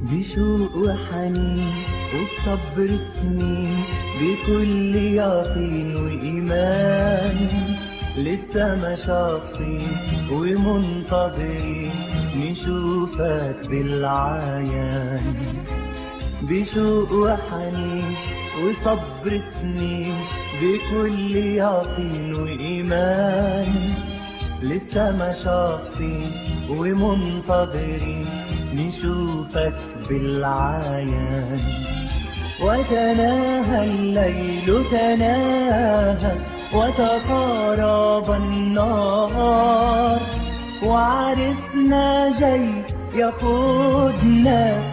بشوق وحنين وبصبر سنين بكل يقين وإيمان لسه ما شاطين ومنتظرين نشوفك بالعيان بشوق وحنين وصبر سنين بكل يقين وإيمان لسه ما شاطين ومنتظرين نشوفك بالعيان وتناهى الليل تناهى وتقارب النهار وعرفنا جاي يقودنا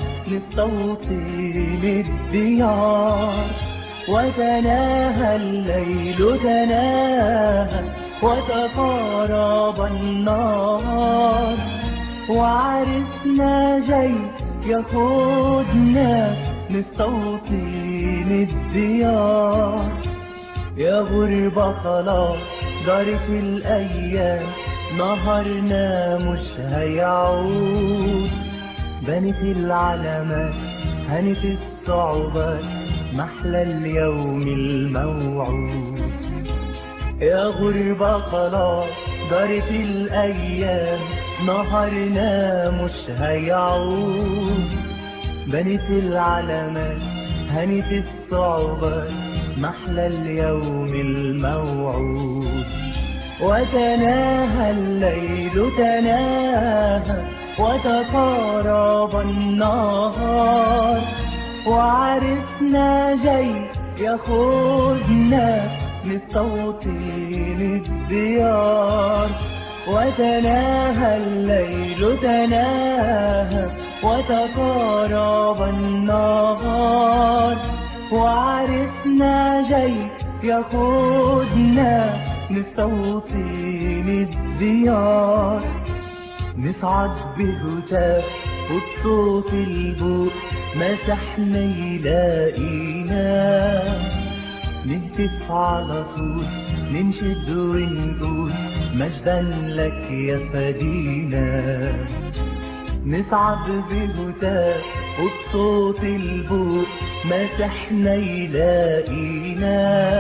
للتوطين الديار وتناهى الليل تناهى وتقارب النار وعرفنا جاي يقودنا للتوطين الديار يا غربة خلاص جارت الأيام نهارنا مش هيعود بنت العلامات هنت الصعوبات محلى اليوم الموعود يا غربة خلاص جارت الأيام نهارنا مش هيعود بنت العلامات هنت الصعوبات محلى اليوم الموعود وتناهى الليل تناهى وتقارب النهار وعرفنا جاي ياخدنا للتوطين الديار وتناهى الليل تناهى وتقارب النهار وعرفنا جاي ياخدنا للتوطين الديار نصعد بهتاف وبصوت البوق مسحنا يلاقينا نهتف على طول ننشد ونقول مجدا لك يا فدينا نصعد بهتاف وبصوت البوق مسحنا يلاقينا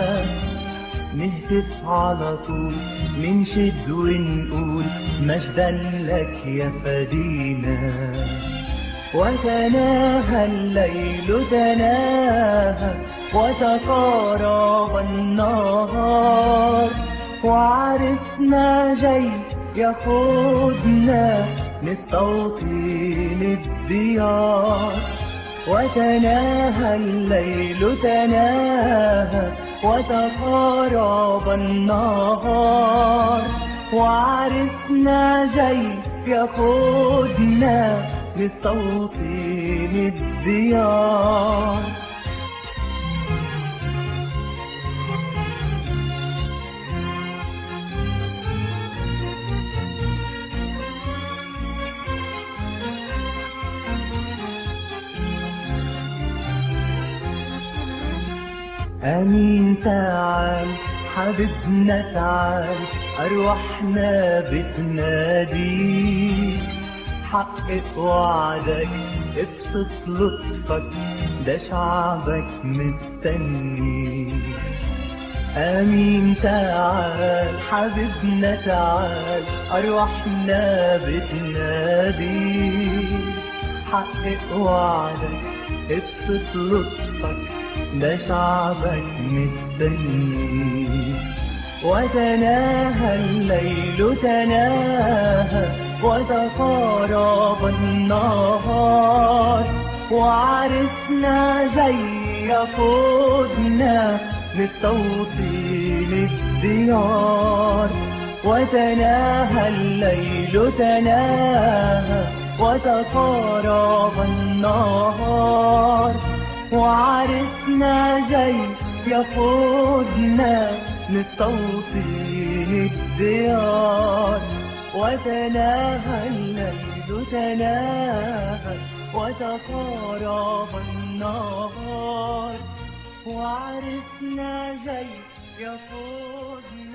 نهتف على طول ننشد ونقول مجدا لك يا فدينا وتناهى الليل تناهى وتقارب النهار وعرفنا جاي ياخدنا للتوطين الديار وتناهى الليل تناهى وتقارب النهار وعرفنا جاي ياخدنا للتوطين الديار أمين تعال حبيبنا تعال أرواحنا بتناديك حقق وعدك ابسط لطفك ده شعبك مستنيك أمين تعال حبيبنا تعال أرواحنا بتناديك حقق وعدك ابسط لطفك ده شعبك مستنيك وتناهى الليل تناهى وتقارب النهار وعرفنا زي يقودنا للتوطين الديار وتناهى الليل تناهى وتقارب النهار وعرفنا جاي ياخدنا للتوطين الديار وتناهى الليل تناهى وتقارب النهار وعرفنا جاي ياخدنا